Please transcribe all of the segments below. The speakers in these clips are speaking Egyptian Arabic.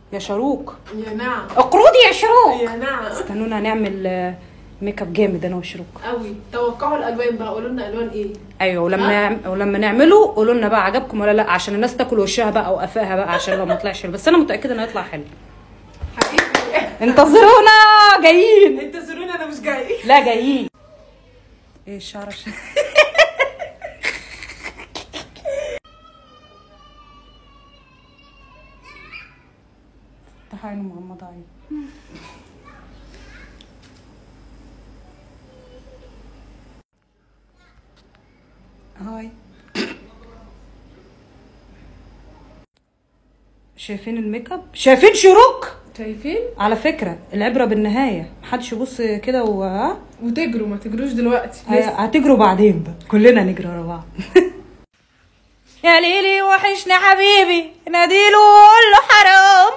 يا شاروك يا نعم اقرضي يا شاروك يا نعم استنونا نعمل آه، ميك اب جامد انا وشاروك قوي توقعوا الالوان بقى قولوا لنا الوان ايه ايوه ولما نعم... ولما نعمله قولوا لنا بقى عجبكم ولا لا عشان الناس تاكل وشها بقى وقفاها بقى عشان لو ما طلعش حلو بس انا متاكده انه هيطلع حلو حقيقي انتظرونا جايين انت زوروني انا مش جاي لا جايين ايه الشعر عشان فتح عينه مغمضة عينه هاي شايفين الميك اب شايفين شروق شايفين على فكرة العبرة بالنهاية محدش يبص كده و ها؟ وتجروا ما تجروش دلوقتي هي- هتجروا بعدين بقى كلنا نجري ورا بعض يا ليلي وحشني حبيبي ناديله وقول له حرام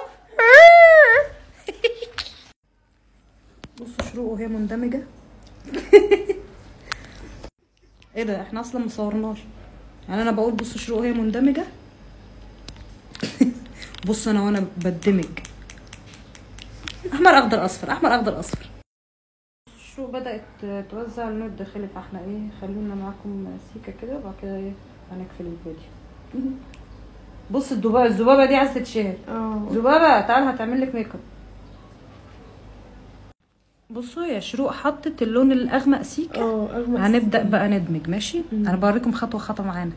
بصوا شروق وهي مندمجة ايه ده احنا اصلا مصورناش يعني انا بقول بصوا شروق وهي مندمجة بص انا وانا بندمج احمر اخضر اصفر احمر اخضر اصفر شو بدأت توزع اللون الداخلي فاحنا ايه خلينا معاكم سيكة كده وبعد كده ايه هنقفل الفيديو بص الذبابة الذبابة دي عايزة تتشهر اه ذبابة تعال هتعمل لك ميك اب بصوا يا شروق حطت اللون الاغمق سيكة اه اغمق هنبدأ بقى ندمج ماشي انا بوريكم خطوة خطوة معانا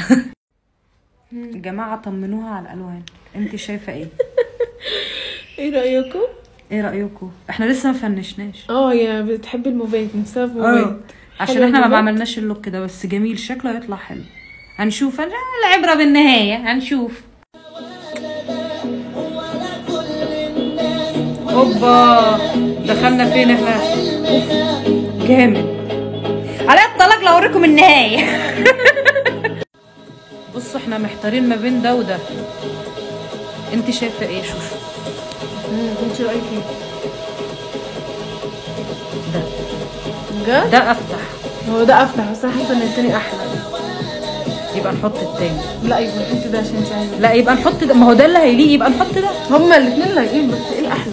الجماعة طمنوها على الالوان انت شايفة ايه ايه رايكم ايه رأيكم احنا لسه ما فنشناش اه يا بتحب الموفات نفسها في اه موفات عشان حلوة احنا ما الموفات؟ عملناش اللوك ده بس جميل شكله هيطلع حلو هنشوف لا، العبرة بالنهاية هنشوف اوبا دخلنا فين احنا اوف جامد على الطلاق لو اوريكم النهاية بصوا احنا محتارين ما بين ده وده انت شايفة ايه شوشو مم، انت رايك ايه ده بجد ده افتح هو ده افتح بس انا حاسه ان التاني احلى يبقى نحط التاني لا يبقى انت ده عشان انت عايزه لا يبقى نحط ده ما هو ده اللي هيليق يبقى نحط ده هما الاثنين لايقين بس ايه الاحلى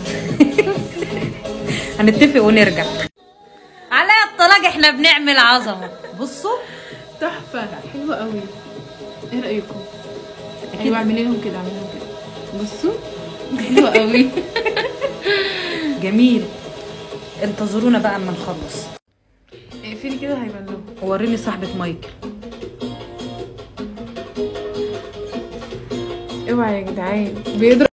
هنتفق ونرجع على الطلاق احنا بنعمل عظمه بصوا تحفه حلوه قوي ايه رايكم أكيد. ايوه اعملي لهم كده اعملي لهم كده بصوا حلوه قوي جميل انتظرونا بقى اما نخلص اقفلي كده هيبان لهم وريني صاحبة مايكل اوعى يا جدعان بيضرب